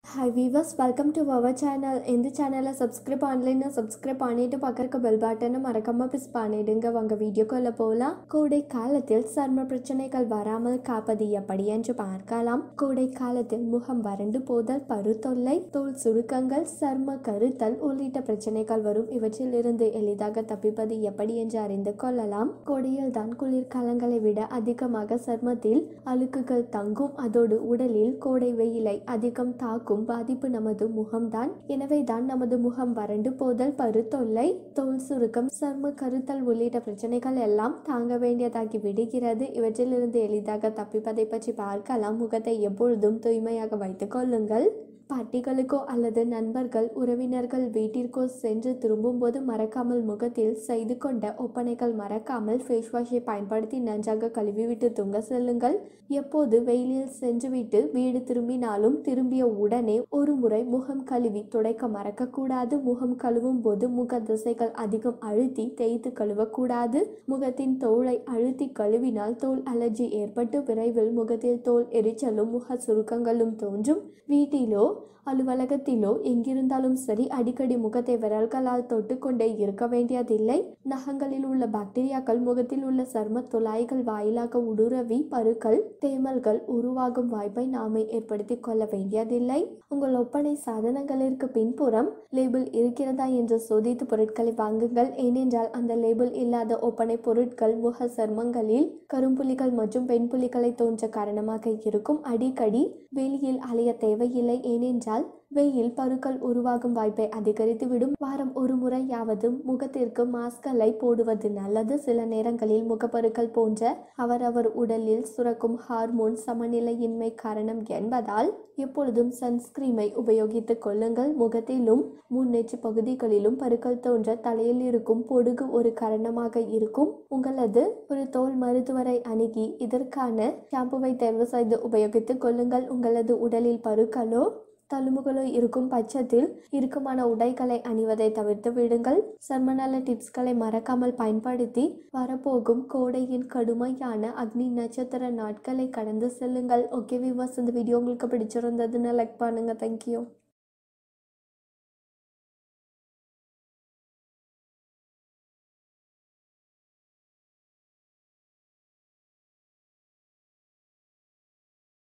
hi viewers welcome to our channel இந்த சேனலை subscribe பண்ணலைன்னா சப்ஸ்கிரைப் பண்ணிட்டு பக்கத்துக்கு பெல் பட்டனை மறக்காம ப்ரெஸ் பண்ணிடுங்க வாங்க வீடியோக்குள்ள போகலாம் கோடை காலத்தில் சர்ம பிரச்சனைகள் வராமல் காப்பது எப்படி என்று பார்க்கலாம் கோடை காலத்தில் முகம் வறண்டு போதல் பரு தொல்லை தோல் சுருக்கங்கள் சர்ம கருத்தல் உள்ளிட்ட பிரச்சனைகள் வரும் இவற்றிலிருந்து எளிதாக தப்பிப்பது எப்படி என்று அறிந்து கொள்ளலாம் கோடையில் தான் குளிர்காலங்களை விட அதிகமாக சர்மத்தில் அழுக்குகள் தங்கும் அதோடு உடலில் கோடை வெயிலை அதிகம் தாக்கும் பாதிப்பு நமது முகம்தான் எனவே தான் நமது முகம் வறண்டு போதல் பரு தொல்லை தோல் சுருக்கம் சர்ம கருத்தல் உள்ளிட்ட பிரச்சனைகள் எல்லாம் தாங்க வேண்டியதாகி விடுகிறது இவற்றிலிருந்து எளிதாக தப்பிப்பதை பற்றி பார்க்கலாம் முகத்தை எப்பொழுதும் தூய்மையாக வைத்துக் கொள்ளுங்கள் பாட்டிகளுக்கோ அல்லது நண்பர்கள் உறவினர்கள் வீட்டிற்கோ சென்று திரும்பும்போது மறக்காமல் முகத்தில் செய்து கொண்ட ஒப்பனைகள் மறக்காமல் ஃபேஸ் வாஷை பயன்படுத்தி நன்றாக கழுவிவிட்டு தூங்க செல்லுங்கள் எப்போது வெயிலில் சென்றுவிட்டு வீடு திரும்பினாலும் திரும்பிய உடனே ஒரு முறை முகம் கழுவி துடைக்க மறக்கக்கூடாது முகம் கழுவும் போது முக திசைகள் அதிகம் அழுத்தி தேய்த்து கழுவக்கூடாது முகத்தின் தோலை அழுத்தி கழுவினால் தோல் அலர்ஜி ஏற்பட்டு விரைவில் முகத்தில் தோல் எரிச்சலும் முக சுருக்கங்களும் தோன்றும் வீட்டிலோ அலுவலகத்திலோ எங்கிருந்தாலும் சரி அடிக்கடி முகத்தை விரல்களால் தொட்டுக்கொண்டே இருக்க வேண்டியதில்லை நகங்களில் உள்ள பாக்டீரியாக்கள் முகத்தில் உள்ள சர்ம துளாய்கள் வாயிலாக ஊடுருவி பருக்கள் தேமல்கள் உருவாகும் வாய்ப்பை நாமே ஏற்படுத்திக் கொள்ள வேண்டியதில்லை உங்கள் ஒப்பனை சாதனங்களிற்கு பின்புறம் லேபிள் இருக்கிறதா என்று சோதித்து பொருட்களை வாங்குங்கள் ஏனென்றால் அந்த லேபிள் இல்லாத ஒப்பனை பொருட்கள் முக சர்மங்களில் கரும்புலிகள் மற்றும் பெண்புலிகளை தோன்ற காரணமாக இருக்கும் அடிக்கடி வெளியில் அலைய தேவையில்லை ஏனென்றால் வெயில் பருக்கள் உருவாகும் வாய்ப்பை அதிகரித்துவிடும் வாரம் ஒரு முறையாவது முகத்திற்கு மாஸ்களை போடுவது நல்லது சில நேரங்களில் முகப்பருக்கள் போன்ற அவரவர் உடலில் சுரக்கும் ஹார்மோன் சமநிலையின்மை காரணம் என்பதால் எப்பொழுதும் சன்ஸ்கிரீமை உபயோகித்துக் கொள்ளுங்கள் முகத்திலும் முன்னெச்சு பகுதிகளிலும் பருக்கள் தோன்ற தலையில் இருக்கும் பொடுகு ஒரு காரணமாக இருக்கும் உங்களது ஒரு தோல் மருத்துவரை அணுகி இதற்கான ஷாம்புவை தேர்வு செய்து உபயோகித்துக் கொள்ளுங்கள் உங்களது உடலில் பருக்களோ தழும்புகளோ இருக்கும் பட்சத்தில் இறுக்கமான உடைகளை அணிவதை தவிர்த்து விடுங்கள் சர்மநல டிப்ஸ்களை மறக்காமல் பயன்படுத்தி வரப்போகும் கோடையின் கடுமையான அக்னி நட்சத்திர நாட்களை கடந்து செல்லுங்கள் ஓகே விவாஸ் இந்த வீடியோ உங்களுக்கு பிடிச்சிருந்ததுன்னு லைக் பண்ணுங்க தேங்க்யூ